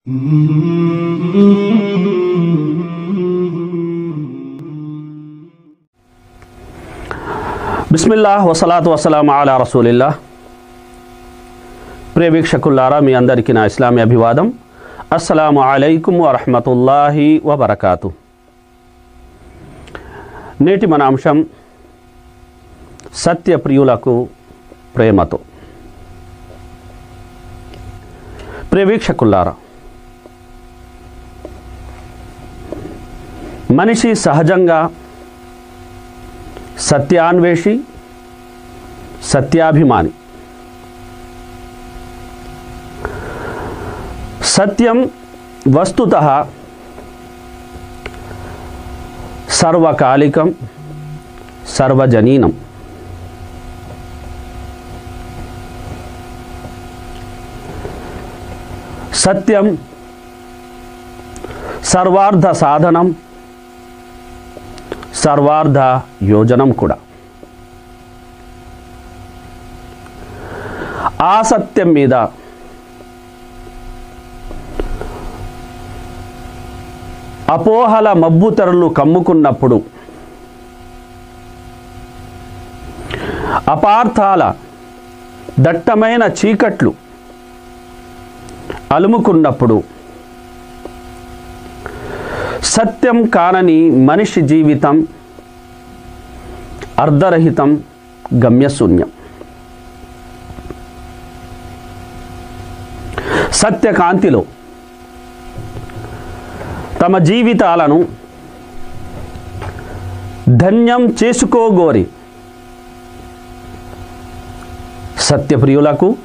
బిస్మిల్లా వసలాతు వసలాం అలా రసూలిల్లా ప్రియ వీక్షకుల్లారా మీ అందరికీ నా ఇస్లామీ అభివాదం అస్సలాము అలైకుం వరహమతుల్లాహి వబర్కాతు నేటి మన అంశం సత్యప్రియులకు ప్రేమతో ప్రియ వీక్షకుల్లారా మనిషి సహజంగా సత్యాన్వేషి సత్యాభిమాని సత్యం వస్తుత సర్వకాలికం సర్వజనీనం సత్యం సర్వార్థ సాధనం సర్వార్థ యోజనం కూడా ఆ సత్యం మీద అపోహల మబ్బుతెరలు కమ్ముకున్నప్పుడు అపార్థాల దట్టమైన చీకట్లు అలుముకున్నప్పుడు సత్యం కానని మనిషి జీవితం అర్ధరహితం గమ్యశూన్యం సత్యకాంతిలో తమ జీవితాలను ధన్యం చేసుకోగోరి సత్యప్రియులకు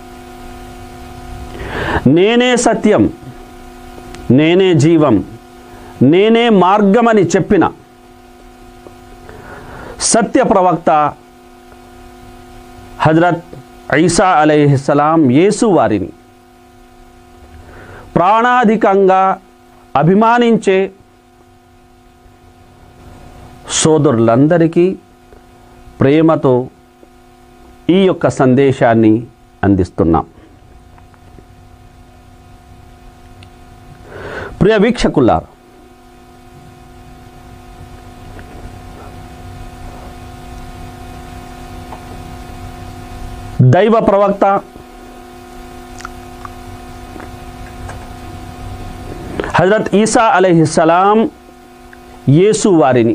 నేనే సత్యం నేనే జీవం నేనే మార్గమని చెప్పిన సత్య ప్రవక్త హజరత్ ఐసా అలైహిస్సలాం యేసు వారిని ప్రాణాధికంగా అభిమానించే సోదరులందరికీ ప్రేమతో ఈ యొక్క సందేశాన్ని అందిస్తున్నాం ప్రియ వీక్షకులారు దైవ ప్రవక్త హజరత్ ఈసా అలైహిస్సలాం యేసు వారిని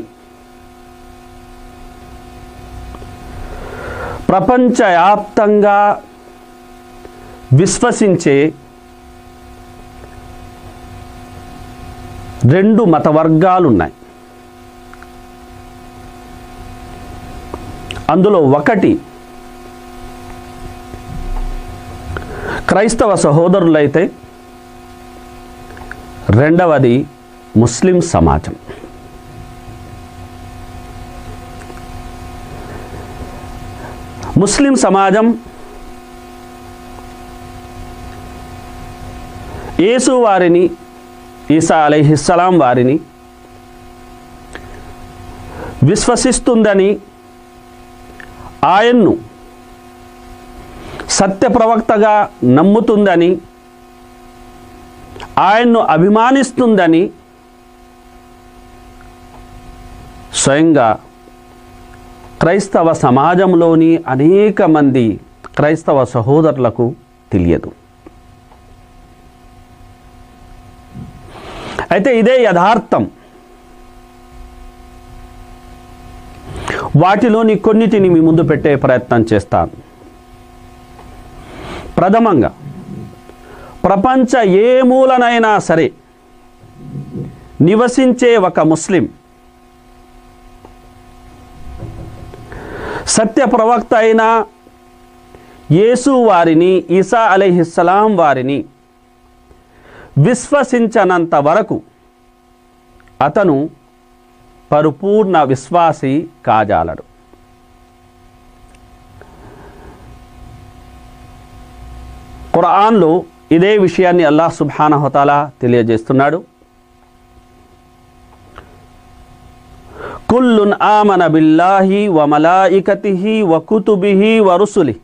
ప్రపంచవ్యాప్తంగా విశ్వసించే రెండు మత వర్గాలు ఉన్నాయి అందులో ఒకటి క్రైస్తవ సహోదరులైతే రెండవది ముస్లిం సమాజం ముస్లిం సమాజం యేసు వారిని ఈసా అలైహిస్సలాం వారిని విశ్వసిస్తుందని ఆయన్ను సత్య ప్రవక్తగా నమ్ముతుందని ఆయన్ను అభిమానిస్తుందని స్వయంగా క్రైస్తవ సమాజంలోని అనేక మంది క్రైస్తవ సహోదరులకు తెలియదు అయితే ఇదే యథార్థం వాటిలోని కొన్నిటిని మీ ముందు పెట్టే ప్రయత్నం చేస్తాను ప్రథమంగా ప్రపంచ ఏ మూలనైనా సరే నివసించే ఒక ముస్లిం సత్య ప్రవక్త అయిన యేసు వారిని ఈసా అలీహిస్సలాం వారిని విశ్వసించనంత వరకు అతను పరిపూర్ణ విశ్వాసి కాజాలడు ఖురాన్లో ఇదే విషయాన్ని అల్లాహ్ సుబ్హానహుతాలా తెలియజేస్తున్నాడు కుల్లున్ ఆమన బిల్లాహి వ మలాయికతిహి వ కుతుబిహి వ రుసులి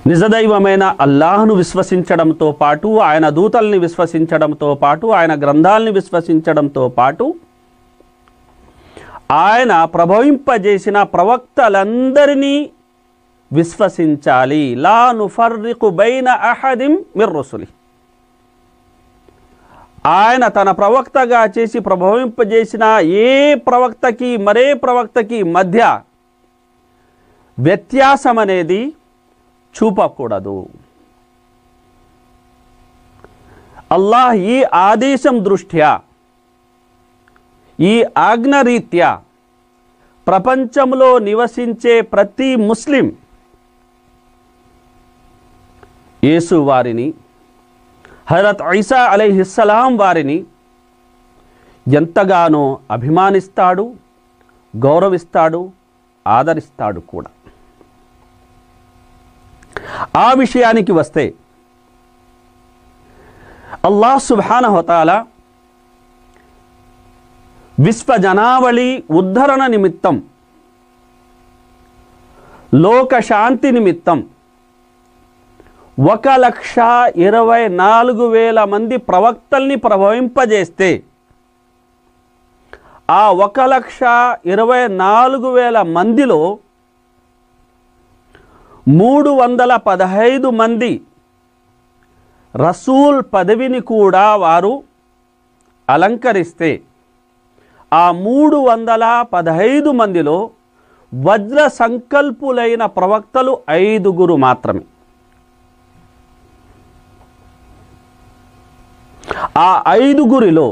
నిజదైవమైన అల్లాహ్ను విశ్వసించడంతో పాటు ఆయన దూతల్ని విశ్వసించడంతో పాటు ఆయన గ్రంథాలని విశ్వసించడంతో పాటు ఆయన ప్రభవింపజేసిన ప్రవక్తలందరినీ విశ్వసించాలి లా నుఫర్రికు బైన అహదిం మిర్ రుసులి ఆయన తన ప్రవక్తగా చేసి ప్రభవింపజేసిన ఏ ప్రవక్తకి మరే ప్రవక్తకి మధ్య వ్యత్యాసం అనేది చూపకూడదు అల్లాహ్ ఈ ఆదేశం దృష్ట్యా ఈ ఆజ్ఞరీత్యా ప్రపంచంలో నివసించే ప్రతి ముస్లిం యేసు వారిని హజరత్ ఐసా అలైహిస్సలాం వారిని ఎంతగానో అభిమానిస్తాడు గౌరవిస్తాడు ఆదరిస్తాడు కూడా ఆ విషయానికి వస్తే అల్లాహ్ సుబ్హానహుతాల విశ్వజనావళి ఉద్ధరణ నిమిత్తం లోక శాంతి నిమిత్తం ఒక లక్ష ఇరవై నాలుగు వేల మంది ప్రవక్తల్ని ప్రభవింపజేస్తే ఆ ఒక లక్ష ఇరవై నాలుగు వేల మందిలో మూడు వందల పదహైదు మంది రసూల్ పదవిని కూడా వారు అలంకరిస్తే ఆ మూడు వందల పదహైదు మందిలో వజ్ర సంకల్పులైన ప్రవక్తలు ఐదుగురు మాత్రమే ఆ ఐదుగురిలో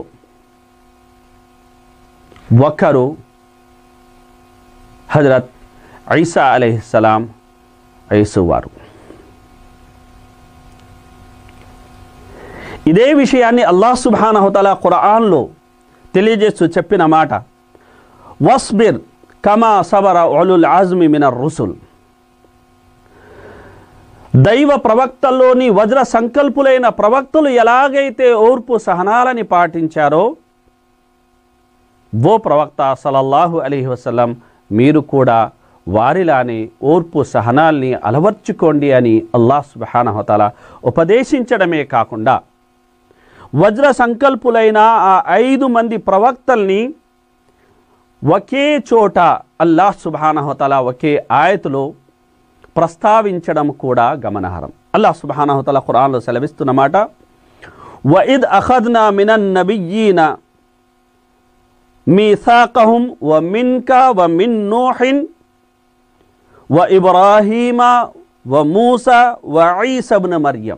ఒకరు హజరత్ ఐసా అలైహిస్సలాం ఐసు వారు ఇదే విషయాన్ని అల్లాహ్ సుబ్హానహుతల ఖురాన్లో తెలియజేస్తూ చెప్పిన మాట వస్బిర్ కమా సబర ఒలుల్ ఆజ్మి మినర్ రుసుల్ దైవ ప్రవక్తల్లోని వజ్ర సంకల్పులైన ప్రవక్తలు ఎలాగైతే ఓర్పు సహనాలని పాటించారో ఓ ప్రవక్త సలల్లాహు అలీహి వసల్లం మీరు కూడా వారిలానే ఓర్పు సహనాల్ని అలవర్చుకోండి అని అల్లాహ్ సుబానహతల ఉపదేశించడమే కాకుండా వజ్ర సంకల్పులైన ఆ ఐదు మంది ప్రవక్తల్ని ఒకే చోట అల్లాహ్ సుబానహతల ఒకే ఆయతులో ప్రస్తావించడం కూడా గమనార్హం అల్లాహ్ సుబానహతల ఖురాన్లో సెలవిస్తున్నమాట వఇద్ అఖద్నా మినన్ నబియ్యీన మీసాకహుం వ మిన్క వ మిన్ నూహిన్ వ ఇబ్రాహీమ వ మూస వ ఈసబ్న మర్యం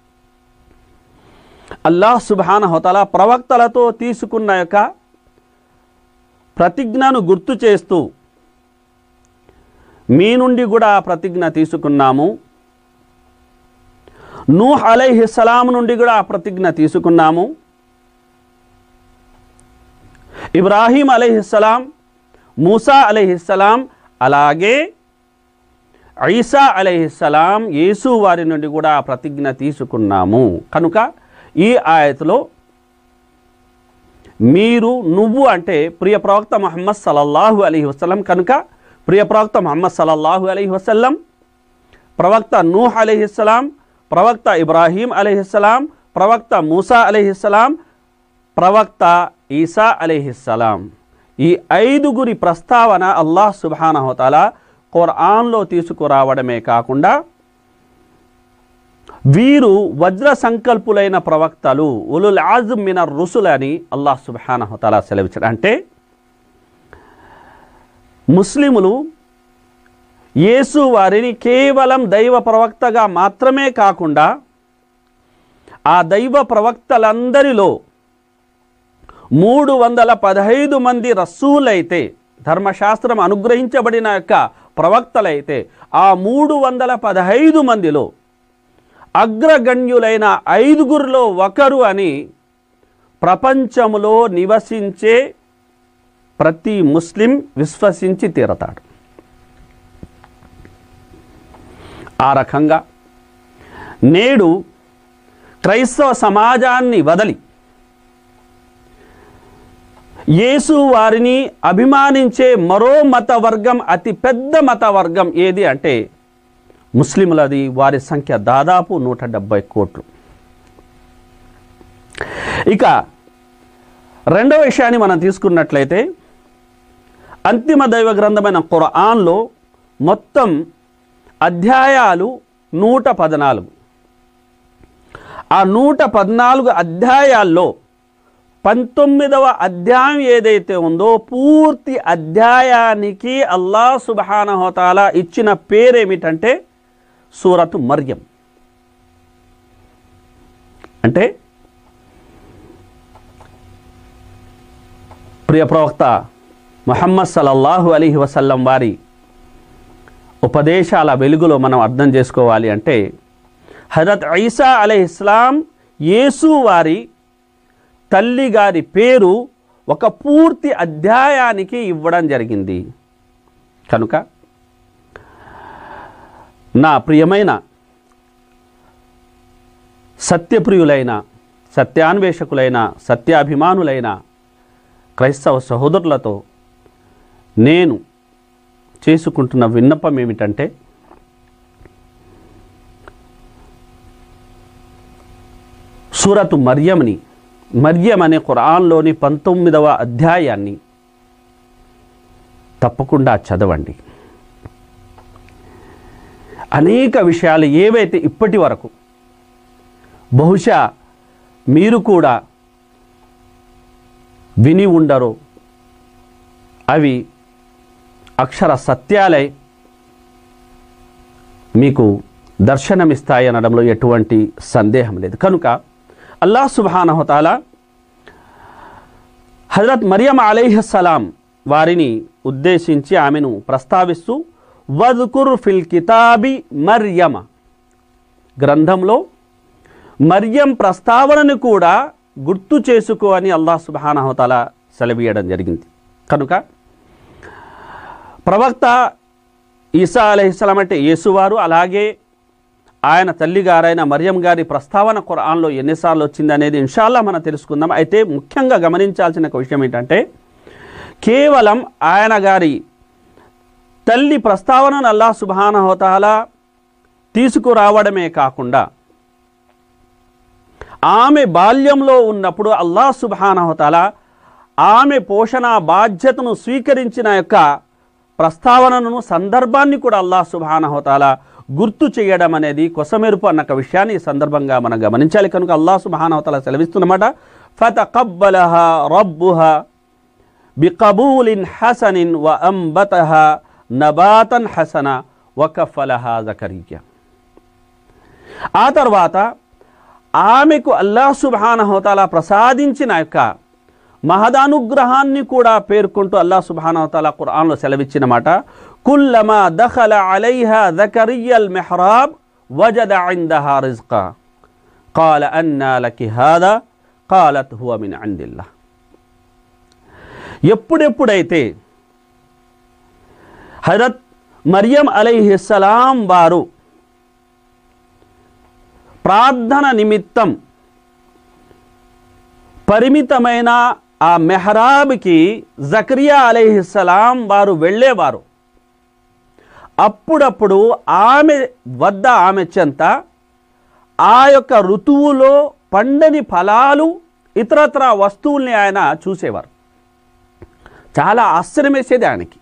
అల్లాహ్ సుబానహతల ప్రవక్తలతో తీసుకున్న యొక్క ప్రతిజ్ఞను గుర్తు చేస్తూ మీ నుండి కూడా ఆ ప్రతిజ్ఞ తీసుకున్నాము నూహ్ అలైహిస్సలాం నుండి కూడా ఆ ప్రతిజ్ఞ తీసుకున్నాము ఇబ్రాహీం అలైహిస్సలాం మూసా అలైహిస్సలాం అలాగే ఐసా అలైహిస్సలాం యేసు వారి నుండి కూడా ఆ ప్రతిజ్ఞ తీసుకున్నాము కనుక ఈ ఆయతలో మీరు నువ్వు అంటే ప్రియ ప్రవక్త మహమ్మద్ సల్లల్లాహు అలైహి వసల్లం కనుక ప్రియ ప్రవక్త మహమ్మద్ సల్లల్లాహు అలైహి వసల్లం ప్రవక్త నూహ్ అలైహిస్సలాం ప్రవక్త ఇబ్రాహీం అలైహిస్సలాం ప్రవక్త మూసా అలైహిస్సలాం ప్రవక్త ఈసా అలైహిస్సలాం ఈ ఐదుగురి ప్రస్తావన అల్లాహ్ సుబానహోతాల ఖురాన్లో తీసుకురావడమే కాకుండా వీరు వజ్ర సంకల్పులైన ప్రవక్తలు ఉలుల్ ఆజ్ మినర్ రుసుల్ అని అల్లాహ్ సుబానహోతాల సెలవించాడు అంటే ముస్లిములు యేసు వారిని కేవలం దైవ ప్రవక్తగా మాత్రమే కాకుండా ఆ దైవ ప్రవక్తలందరిలో మూడు వందల పదహైదు మంది రస్సూలైతే ధర్మశాస్త్రం అనుగ్రహించబడిన యొక్క ప్రవక్తలైతే ఆ మూడు వందల పదహైదు మందిలో అగ్రగణ్యులైన ఐదుగురిలో ఒకరు అని ప్రపంచములో నివసించే ప్రతి ముస్లిం విశ్వసించి తీరతాడు ఆ రకంగా నేడు క్రైస్తవ సమాజాన్ని వదలి యేసు వారిని అభిమానించే మరో మత వర్గం అతి పెద్ద మత వర్గం ఏది అంటే ముస్లింలది వారి సంఖ్య దాదాపు నూట డెబ్బై కోట్లు ఇక రెండవ విషయాన్ని మనం తీసుకున్నట్లయితే అంతిమ దైవ గ్రంథమైన ఖురాన్లో మొత్తం అధ్యాయాలు నూట పద్నాలుగు ఆ నూట పద్నాలుగు అధ్యాయాల్లో పంతొమ్మిదవ అధ్యాయం ఏదైతే ఉందో పూర్తి అధ్యాయానికి అల్లా సుబహానహోతాల ఇచ్చిన పేరేమిటంటే సూరతు మర్యం అంటే ప్రియ ప్రవక్త ముహమ్మద్ సల్లల్లాహు అలీహి వసల్లం వారి ఉపదేశాల వెలుగులో మనం అర్థం చేసుకోవాలి అంటే హజరత్ ఐసా అలీ ఇస్లాం యేసు వారి తల్లి గారి పేరు ఒక పూర్తి అధ్యాయానికి ఇవ్వడం జరిగింది కనుక నా ప్రియమైన సత్యప్రియులైన సత్యాన్వేషకులైన సత్యాభిమానులైన క్రైస్తవ సహోదరులతో నేను చేసుకుంటున్న విన్నపం ఏమిటంటే సూరతు మర్యంని మర్యం అనే ఖురాన్లోని పంతొమ్మిదవ అధ్యాయాన్ని తప్పకుండా చదవండి అనేక విషయాలు ఏవైతే ఇప్పటి వరకు బహుశా మీరు కూడా విని ఉండరో అవి అక్షర సత్యాలై మీకు దర్శనమిస్తాయి అనడంలో ఎటువంటి సందేహం లేదు కనుక అల్లాహ్ సుబానహతాల హజరత్ మరియం అలైహస్సలాం వారిని ఉద్దేశించి ఆమెను ప్రస్తావిస్తూ వద్కుర్ ఫిల్ కితాబి మర్యమ గ్రంథంలో మర్యం ప్రస్తావనను కూడా గుర్తు చేసుకో అని అల్లాహ్ సుబానహతాల సెలవీయడం జరిగింది కనుక ప్రవక్త ఈసా అలహిస్సలాం అంటే యేసువారు అలాగే ఆయన తల్లి గారైన మరియం గారి ప్రస్తావన ఖురాన్లో ఎన్నిసార్లు వచ్చింది అనేది ఇన్షాల్లా మనం తెలుసుకుందాం అయితే ముఖ్యంగా గమనించాల్సిన ఒక విషయం ఏంటంటే కేవలం ఆయన గారి తల్లి ప్రస్తావనను అల్లా సుబానహోతాల తీసుకురావడమే కాకుండా ఆమె బాల్యంలో ఉన్నప్పుడు అల్లా సుబానహోతాల ఆమె పోషణ బాధ్యతను స్వీకరించిన యొక్క ప్రస్తావనను సందర్భాన్ని కూడా అల్లా సుబానహోతాల గుర్తు చేయడం అనేది కొసమెరుపు అన్న ఒక విషయాన్ని ఈ సందర్భంగా మనం గమనించాలి కనుక అల్లా సుబానహోతాల సెలవిస్తున్నమాట ఫతకబ్బలహ రబ్బుహ బికబూలిన్ హసనిన్ వ అంబతహ నబాతన్ హసన వకఫలహ జకరియా ఆ తర్వాత ఆమెకు అల్లా సుబానహోతాల ప్రసాదించిన యొక్క మహదానుగ్రహాన్ని కూడా పేర్కొంటూ అల్లా సుబానవతాల ఖురాన్లో సెలవిచ్చిన మాట కుల్లమా దఖల అలైహ జకరియల్ మెహరాబ్ వజద ఇందహా రిజ్కా కాల అన్నా లకి హాదా కాలత్ హువ మిన్ అందిల్లా ఎప్పుడెప్పుడైతే హజరత్ మరియం అలైహిస్సలాం వారు ప్రార్థన నిమిత్తం పరిమితమైన ఆ మెహరాబ్కి జకరియా అలైహిస్సలాం వారు వెళ్ళేవారు అప్పుడప్పుడు ఆమె వద్ద ఆమె చెంత ఆ యొక్క ఋతువులో పండని ఫలాలు ఇతరత్ర వస్తువుల్ని ఆయన చూసేవారు చాలా ఆశ్చర్యం వేసేది ఆయనకి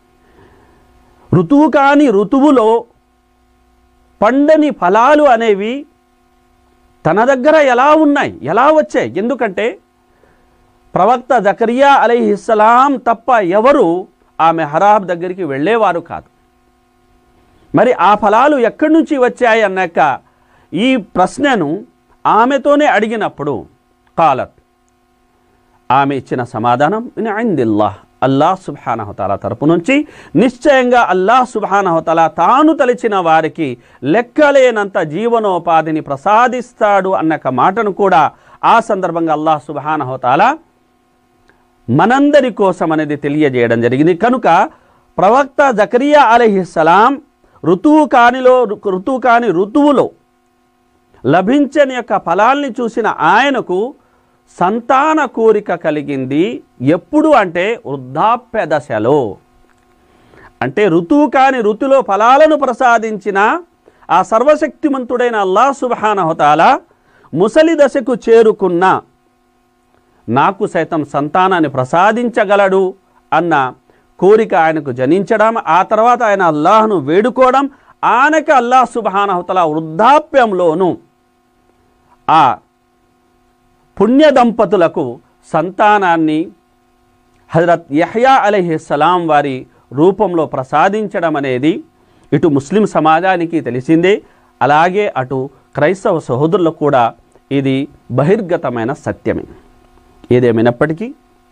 ఋతువు కాని ఋతువులో పండని ఫలాలు అనేవి తన దగ్గర ఎలా ఉన్నాయి ఎలా వచ్చాయి ఎందుకంటే ప్రవక్త జకరియా అలైహిస్సలాం తప్ప ఎవరు ఆమె హరాబ్ దగ్గరికి వెళ్ళేవారు కాదు మరి ఆ ఫలాలు ఎక్కడి నుంచి వచ్చాయి అన్నాక ఈ ప్రశ్నను ఆమెతోనే అడిగినప్పుడు కాలత్ ఆమె ఇచ్చిన సమాధానం ఇందిల్లాహ్ అల్లాహ్ సుబ్హానహతాల తరపు నుంచి నిశ్చయంగా అల్లాహ్ సుబ్హానహతాల తాను తలిచిన వారికి లెక్కలేనంత జీవనోపాధిని ప్రసాదిస్తాడు అన్న మాటను కూడా ఆ సందర్భంగా అల్లాహ్ సుబ్హానహతాల మనందరి కోసం అనేది తెలియజేయడం జరిగింది కనుక ప్రవక్త జకరియా అలహిస్సలాం ఋతువు కానిలో ఋతువు కాని ఋతువులో లభించని యొక్క ఫలాల్ని చూసిన ఆయనకు సంతాన కోరిక కలిగింది ఎప్పుడు అంటే వృద్ధాప్య దశలో అంటే ఋతువు కాని ఋతులో ఫలాలను ప్రసాదించిన ఆ సర్వశక్తిమంతుడైన అల్లాహ్ సుబహానహుతాల ముసలి దశకు చేరుకున్న నాకు సైతం సంతానాన్ని ప్రసాదించగలడు అన్న కోరిక ఆయనకు జనించడం ఆ తర్వాత ఆయన అల్లాహ్ను వేడుకోవడం ఆయనకి అల్లాహ్ సుబహానహుతల వృద్ధాప్యంలోనూ ఆ పుణ్య దంపతులకు సంతానాన్ని హజరత్ యహ్యా అలీహిస్సలాం వారి రూపంలో ప్రసాదించడం అనేది ఇటు ముస్లిం సమాజానికి తెలిసిందే అలాగే అటు క్రైస్తవ సహోదరులకు కూడా ఇది బహిర్గతమైన సత్యమే ఏదేమైనప్పటికీ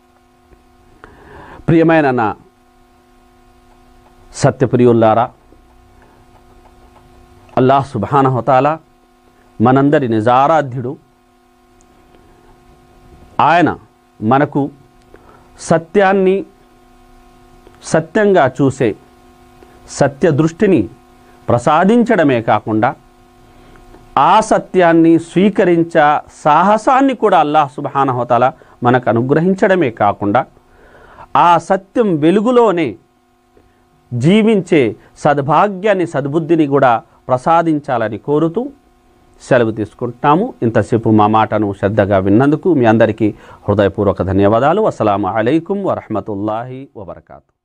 ప్రియమైన నా సత్యప్రియుల్లారా అల్లాహ్ సుబానహతాల మనందరి నిజారాధ్యుడు ఆయన మనకు సత్యాన్ని సత్యంగా చూసే సత్య దృష్టిని ప్రసాదించడమే కాకుండా ఆ సత్యాన్ని స్వీకరించ సాహసాన్ని కూడా అల్లాహ్ సుబానహోతాల మనకు అనుగ్రహించడమే కాకుండా ఆ సత్యం వెలుగులోనే జీవించే సద్భాగ్యాన్ని సద్బుద్ధిని కూడా ప్రసాదించాలని కోరుతూ సెలవు తీసుకుంటున్నాము ఇంతసేపు మా మాటను శ్రద్ధగా విన్నందుకు మీ అందరికీ హృదయపూర్వక ధన్యవాదాలు అస్సలం అయికం వరహమతుల్లాహి వబర్కాతు